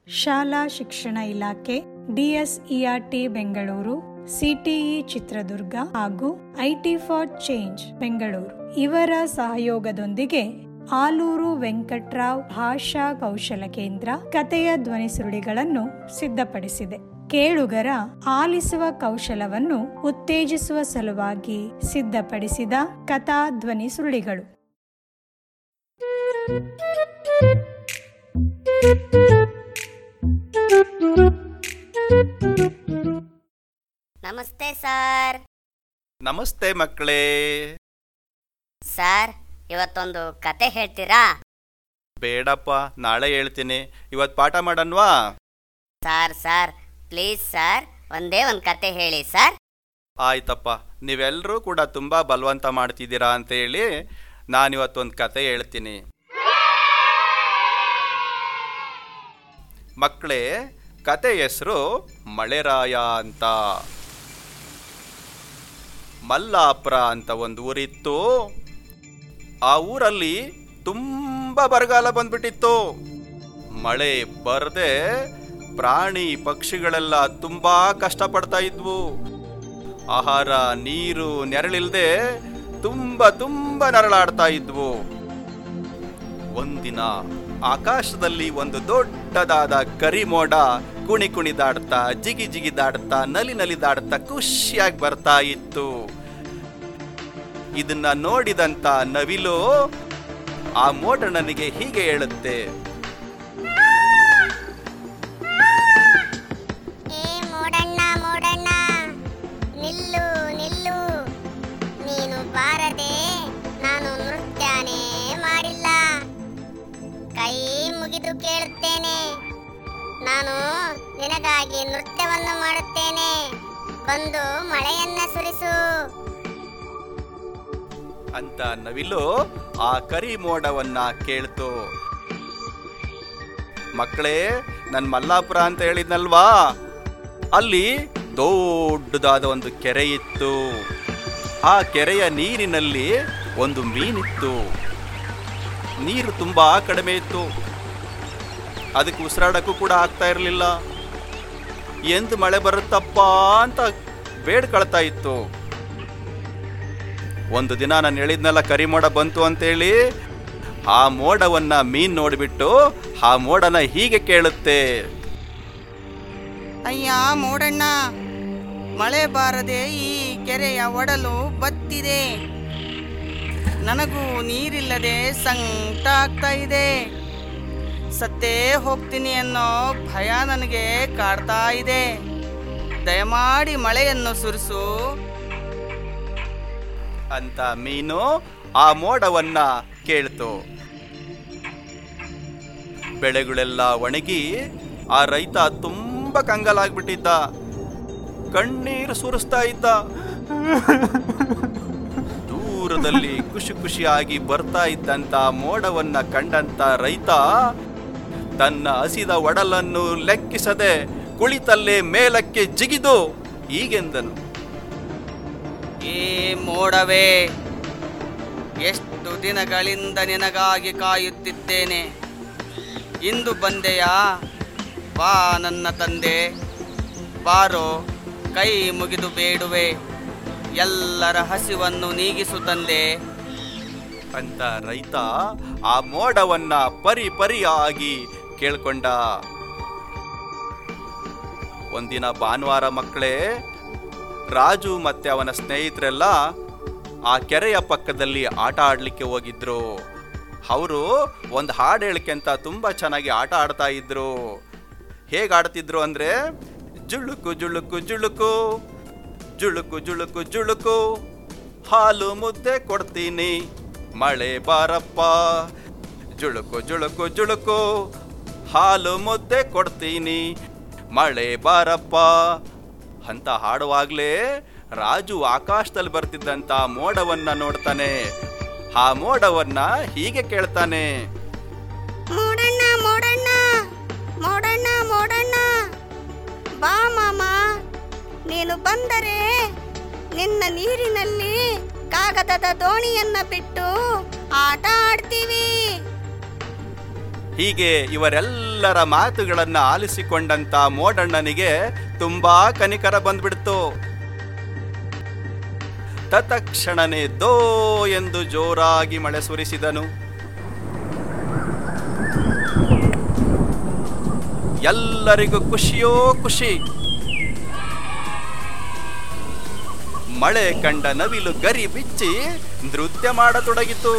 ಶಾಲಾ ಶಿಕ್ಷಣ ಇಲಾಖೆ ಡಿಎಸ್ಇಆರ್ಟಿ ಬೆಂಗಳೂರು ಸಿಟಿಇ ಚಿತ್ರದುರ್ಗ ಹಾಗೂ ಐಟಿ ಫಾರ್ ಚೇಂಜ್ ಬೆಂಗಳೂರು ಇವರ ಸಹಯೋಗದೊಂದಿಗೆ ಆಲೂರು ವೆಂಕಟ್ರಾವ್ ಭಾಷಾ ಕೌಶಲ ಕೇಂದ್ರ ಕಥೆಯ ಧ್ವನಿ ಸುರುಳಿಗಳನ್ನು ಸಿದ್ಧಪಡಿಸಿದೆ ಕೇಳುಗರ ಆಲಿಸುವ ಕೌಶಲವನ್ನು ಉತ್ತೇಜಿಸುವ ಸಲುವಾಗಿ ಸಿದ್ಧಪಡಿಸಿದ ಕಥಾ ಧ್ವನಿ ಸುರುಳಿಗಳು ನಮಸ್ತೆ ಸರ್ ನಮಸ್ತೆ ಮಕ್ಕಳೇ ಸರ್ ಇವತ್ತೊಂದು ಕತೆ ಹೇಳ್ತೀರಾ ಬೇಡಪ್ಪ ನಾಳೆ ಹೇಳ್ತೀನಿ ಇವತ್ತು ಪಾಠ ಮಾಡನ್ವಾ ಸರ್ ಸರ್ ಪ್ಲೀಸ್ ಸರ್ ಒಂದೇ ಒಂದು ಕತೆ ಹೇಳಿ ಸರ್ ಆಯ್ತಪ್ಪ ನೀವೆಲ್ಲರೂ ಕೂಡ ತುಂಬ ಬಲವಂತ ಮಾಡ್ತಿದ್ದೀರಾ ಅಂತ ಹೇಳಿ ನಾನಿವತ್ತೊಂದು ಕತೆ ಹೇಳ್ತೀನಿ ಮಕ್ಕಳೇ ಕತೆ ಹೆಸರು ಮಳೆರಾಯ ಅಂತ ಮಲ್ಲಾಪುರ ಅಂತ ಒಂದು ಊರಿತ್ತು ಆ ಊರಲ್ಲಿ ತುಂಬ ಬರಗಾಲ ಬಂದ್ಬಿಟ್ಟಿತ್ತು ಮಳೆ ಬರದೆ ಪ್ರಾಣಿ ಪಕ್ಷಿಗಳೆಲ್ಲ ತುಂಬಾ ಕಷ್ಟಪಡ್ತಾ ಇದ್ವು ಆಹಾರ ನೀರು ನೆರಳಿಲ್ದೆ ತುಂಬ ತುಂಬ ನರಳಾಡ್ತಾ ಇದ್ವು ಒಂದಿನ ಆಕಾಶದಲ್ಲಿ ಒಂದು ದೊಡ್ಡದಾದ ಕರಿಮೋಡ ಕುಣಿ ಕುಣಿದಾಡ್ತಾ ಜಿಗಿ ಜಿಗಿದಾಡ್ತಾ ನಲಿ ನಲಿದಾಡ್ತಾ ಖುಷಿಯಾಗಿ ಬರ್ತಾ ಇತ್ತು ಇದನ್ನ ನೋಡಿದಂತ ನವಿಲು ಆ ಮೋಡಣ್ಣನಿಗೆ ಹೀಗೆ ಹೇಳುತ್ತೆ ಏ ಮೋಡಣ್ಣ ಮೋಡಣ್ಣ ನಿಲ್ಲು ನಿಲ್ಲು ನೀನು ಬಾರದೆ ನಾನು ನೃತ್ಯನೇ ಮಾಡಿಲ್ಲ ಕೈ ಮುಗಿದು ಕೇಳುತ್ತೇನೆ ನಾನು ನಿನಗಾಗಿ ನೃತ್ಯವನ್ನು ಮಾಡುತ್ತೇನೆ ಬಂದು ಮಳೆಯನ್ನ ಸುರಿಸು ಅಂತ ನವಿಲು ಆ ಕರಿ ಮೋಡವನ್ನ ಕೇಳ್ತು ಮಕ್ಕಳೇ ನನ್ ಮಲ್ಲಾಪುರ ಅಂತ ಹೇಳಿದ್ನಲ್ವಾ ಅಲ್ಲಿ ದೊಡ್ಡದಾದ ಒಂದು ಕೆರೆ ಇತ್ತು ಆ ಕೆರೆಯ ನೀರಿನಲ್ಲಿ ಒಂದು ಮೀನಿತ್ತು ನೀರು ತುಂಬಾ ಕಡಿಮೆ ಇತ್ತು ಅದಕ್ಕೆ ಉಸಿರಾಡಕ್ಕೂ ಕೂಡ ಆಗ್ತಾ ಇರಲಿಲ್ಲ ಎಂದು ಮಳೆ ಬರುತ್ತಪ್ಪ ಅಂತ ಬೇಡ್ಕೊಳ್ತಾ ಇತ್ತು ಒಂದು ದಿನ ನಾನು ಹೇಳಿದ್ನಲ್ಲ ಕರಿಮೋಡ ಬಂತು ಅಂತೇಳಿ ಆ ಮೋಡವನ್ನ ಮೀನ್ ನೋಡಿಬಿಟ್ಟು ಆ ಮೋಡನ ಹೀಗೆ ಕೇಳುತ್ತೆ ಅಯ್ಯ ಮೋಡಣ್ಣ ಮಳೆ ಬಾರದೆ ಈ ಕೆರೆಯ ಒಡಲು ಬತ್ತಿದೆ ನನಗೂ ನೀರಿಲ್ಲದೆ ಸಂಕಟ ಆಗ್ತಾ ಇದೆ ಸತ್ತೇ ಹೋಗ್ತೀನಿ ಅನ್ನೋ ಭಯ ನನಗೆ ಕಾಡ್ತಾ ಇದೆ ದಯಮಾಡಿ ಮಳೆಯನ್ನು ಸುರಿಸು ಅಂತ ಮೀನು ಆ ಮೋಡವನ್ನ ಕೇಳ್ತು ಬೆಳೆಗಳೆಲ್ಲ ಒಣಗಿ ಆ ರೈತ ತುಂಬಾ ಕಂಗಾಲಾಗ್ಬಿಟ್ಟಿದ್ದ ಕಣ್ಣೀರು ಸುರಿಸ್ತಾ ಇದ್ದ ದೂರದಲ್ಲಿ ಖುಷಿ ಖುಷಿಯಾಗಿ ಬರ್ತಾ ಇದ್ದಂತ ಮೋಡವನ್ನ ಕಂಡಂತ ರೈತ ತನ್ನ ಹಸಿದ ಒಡಲನ್ನು ಲೆಕ್ಕಿಸದೆ ಕುಳಿತಲ್ಲೇ ಮೇಲಕ್ಕೆ ಜಿಗಿದು ಹೀಗೆಂದನು ಏ ಮೋಡವೇ ಎಷ್ಟು ದಿನಗಳಿಂದ ನಿನಗಾಗಿ ಕಾಯುತ್ತಿದ್ದೇನೆ ಇಂದು ಬಂದೆಯಾ ಬಾ ನನ್ನ ತಂದೆ ಬಾರೋ ಕೈ ಮುಗಿದು ಬೇಡುವೆ ಎಲ್ಲರ ಹಸಿವನ್ನು ನೀಗಿಸು ತಂದೆ ಅಂತ ರೈತ ಆ ಮೋಡವನ್ನ ಪರಿ ಪರಿಯಾಗಿ ಕೇಳ್ಕೊಂಡ ಒಂದಿನ ಭಾನುವಾರ ಮಕ್ಕಳೇ ರಾಜು ಮತ್ತೆ ಅವನ ಸ್ನೇಹಿತರೆಲ್ಲ ಆ ಕೆರೆಯ ಪಕ್ಕದಲ್ಲಿ ಆಟ ಆಡ್ಲಿಕ್ಕೆ ಹೋಗಿದ್ರು ಅವರು ಒಂದು ಹಾಡು ಹೇಳಿಕೆ ಅಂತ ತುಂಬಾ ಚೆನ್ನಾಗಿ ಆಟ ಆಡ್ತಾ ಇದ್ರು ಹೇಗೆ ಆಡ್ತಿದ್ರು ಅಂದ್ರೆ ಜುಳುಕು ಜುಳುಕು ಜುಳುಕು ಜುಳುಕು ಜುಳುಕು ಜುಳುಕು ಹಾಲು ಮುದ್ದೆ ಕೊಡ್ತೀನಿ ಮಳೆ ಬಾರಪ್ಪ ಜುಳುಕು ಜುಳುಕು ಜುಳುಕು ಹಾಲು ಮುದ್ದೆ ಕೊಡ್ತೀನಿ ಮಳೆ ಬಾರಪ್ಪ ಅಂತ ಹಾಡುವಾಗ್ಲೇ ರಾಜು ಆಕಾಶದಲ್ಲಿ ಬರ್ತಿದ್ದಂತ ಮೋಡವನ್ನ ನೋಡ್ತಾನೆ ಆ ಮೋಡವನ್ನ ಹೀಗೆ ಕೇಳ್ತಾನೆ ಮೋಡಣ್ಣ ಮೋಡಣ್ಣ ಮೋಡಣ್ಣ ಮೋಡಣ್ಣ ಬಾ ಮಾಮ ನೀನು ಬಂದರೆ ನಿನ್ನ ನೀರಿನಲ್ಲಿ ಕಾಗದದ ದೋಣಿಯನ್ನ ಬಿಟ್ಟು ಆಟ ಆಡ್ತೀವಿ ಹೀಗೆ ಇವರೆಲ್ಲರ ಮಾತುಗಳನ್ನ ಆಲಿಸಿಕೊಂಡಂತ ಮೋಡಣ್ಣನಿಗೆ ತುಂಬಾ ಕನಿಕರ ಬಂದ್ಬಿಡ್ತು ತತ್ಕ್ಷಣನೇ ದೋ ಎಂದು ಜೋರಾಗಿ ಮಳೆ ಸುರಿಸಿದನು ಎಲ್ಲರಿಗೂ ಖುಷಿಯೋ ಖುಷಿ ಮಳೆ ಕಂಡ ನವಿಲು ಗರಿ ಬಿಚ್ಚಿ ನೃತ್ಯ ಮಾಡತೊಡಗಿತು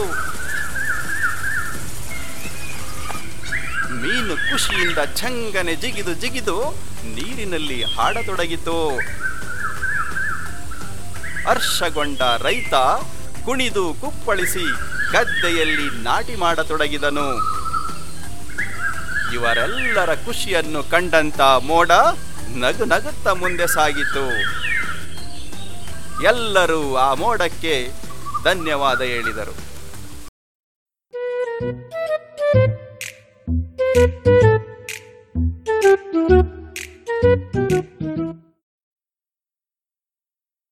ಮೀನು ಖುಷಿಯಿಂದ ಛಂಗನೆ ಜಿಗಿದು ಜಿಗಿದು ನೀರಿನಲ್ಲಿ ಹಾಡತೊಡಗಿತು ಹರ್ಷಗೊಂಡ ರೈತ ಕುಣಿದು ಕುಪ್ಪಳಿಸಿ ಗದ್ದೆಯಲ್ಲಿ ನಾಟಿ ಮಾಡತೊಡಗಿದನು ಇವರೆಲ್ಲರ ಖುಷಿಯನ್ನು ಕಂಡಂತ ಮೋಡ ನಗು ನಗುತ್ತಾ ಮುಂದೆ ಸಾಗಿತು ಎಲ್ಲರೂ ಆ ಮೋಡಕ್ಕೆ ಧನ್ಯವಾದ ಹೇಳಿದರು Thank you.